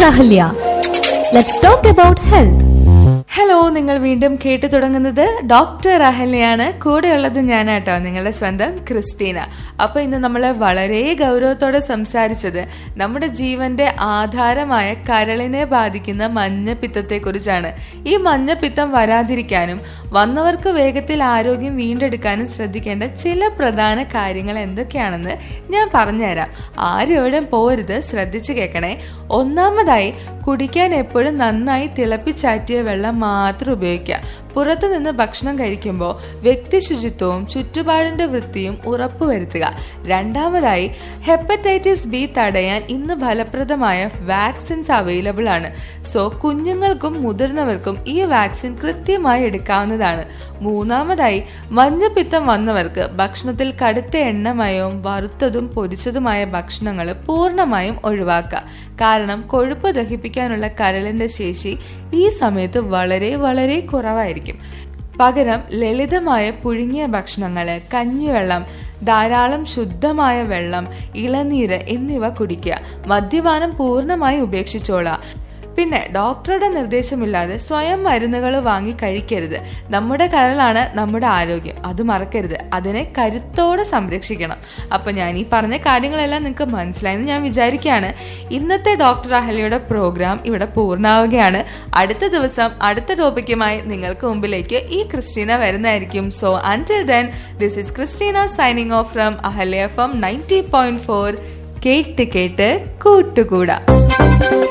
Ahalya let's talk about health hello നിങ്ങൾ വീണ്ടും കേട്ടു തുടങ്ങുന്നത് ഡോക്ടർ അഹല്യാണ് കൂടെയുള്ളത് ഞാനാട്ടോ നിങ്ങളുടെ സ്വന്തം ക്രിസ്റ്റീന അപ്പൊ ഇന്ന് നമ്മൾ വളരെ ഗൗരവത്തോടെ സംസാരിച്ചത് നമ്മുടെ ജീവന്റെ ആധാരമായ കരളിനെ ബാധിക്കുന്ന മഞ്ഞപ്പിത്തത്തെ കുറിച്ചാണ് ഈ മഞ്ഞപ്പിത്തം വരാതിരിക്കാനും വന്നവർക്ക് വേഗത്തിൽ ആരോഗ്യം വീണ്ടെടുക്കാനും ശ്രദ്ധിക്കേണ്ട ചില പ്രധാന കാര്യങ്ങൾ എന്തൊക്കെയാണെന്ന് ഞാൻ പറഞ്ഞുതരാം ആരും എവിടെയും പോരുത് ശ്രദ്ധിച്ചു കേൾക്കണേ ഒന്നാമതായി കുടിക്കാൻ എപ്പോഴും നന്നായി തിളപ്പിച്ചാറ്റിയ വെള്ളം മാത്രം ഉപയോഗിക്കുക പുറത്തു നിന്ന് ഭക്ഷണം കഴിക്കുമ്പോൾ വ്യക്തി ശുചിത്വവും ചുറ്റുപാടിന്റെ വൃത്തിയും ഉറപ്പുവരുത്തുക രണ്ടാമതായി ഹെപ്പറ്റൈറ്റിസ് ബി തടയാൻ ഇന്ന് ഫലപ്രദമായ വാക്സിൻസ് അവൈലബിൾ ആണ് സോ കുഞ്ഞുങ്ങൾക്കും മുതിർന്നവർക്കും ഈ വാക്സിൻ കൃത്യമായി എടുക്കാവുന്നതാണ് മൂന്നാമതായി മഞ്ഞപ്പിത്തം വന്നവർക്ക് ഭക്ഷണത്തിൽ കടുത്ത എണ്ണമയവും വറുത്തതും പൊരിച്ചതുമായ ഭക്ഷണങ്ങൾ പൂർണ്ണമായും ഒഴിവാക്കുക കാരണം കൊഴുപ്പ് ദഹിപ്പിക്കാനുള്ള കരളിന്റെ ശേഷി ഈ സമയത്ത് വളരെ വളരെ കുറവായിരിക്കും പകരം ലളിതമായ പുഴുങ്ങിയ ഭക്ഷണങ്ങള് കഞ്ഞിവെള്ളം ധാരാളം ശുദ്ധമായ വെള്ളം ഇളനീര് എന്നിവ കുടിക്കുക മദ്യപാനം പൂർണ്ണമായി ഉപേക്ഷിച്ചോളാം പിന്നെ ഡോക്ടറുടെ നിർദ്ദേശമില്ലാതെ സ്വയം മരുന്നുകൾ വാങ്ങി കഴിക്കരുത് നമ്മുടെ കരളാണ് നമ്മുടെ ആരോഗ്യം അത് മറക്കരുത് അതിനെ കരുത്തോടെ സംരക്ഷിക്കണം അപ്പൊ ഞാൻ ഈ പറഞ്ഞ കാര്യങ്ങളെല്ലാം നിങ്ങൾക്ക് മനസ്സിലായെന്ന് ഞാൻ വിചാരിക്കുകയാണ് ഇന്നത്തെ ഡോക്ടർ അഹലയുടെ പ്രോഗ്രാം ഇവിടെ പൂർണ്ണമാവുകയാണ് അടുത്ത ദിവസം അടുത്ത ടോപ്പിക്കുമായി നിങ്ങൾക്ക് മുമ്പിലേക്ക് ഈ ക്രിസ്റ്റീന വരുന്നതായിരിക്കും so until then this is Christina signing off from Ahalya F M ninety point four കേട്ട് കേട്ട് കൂട്ടുകൂടാ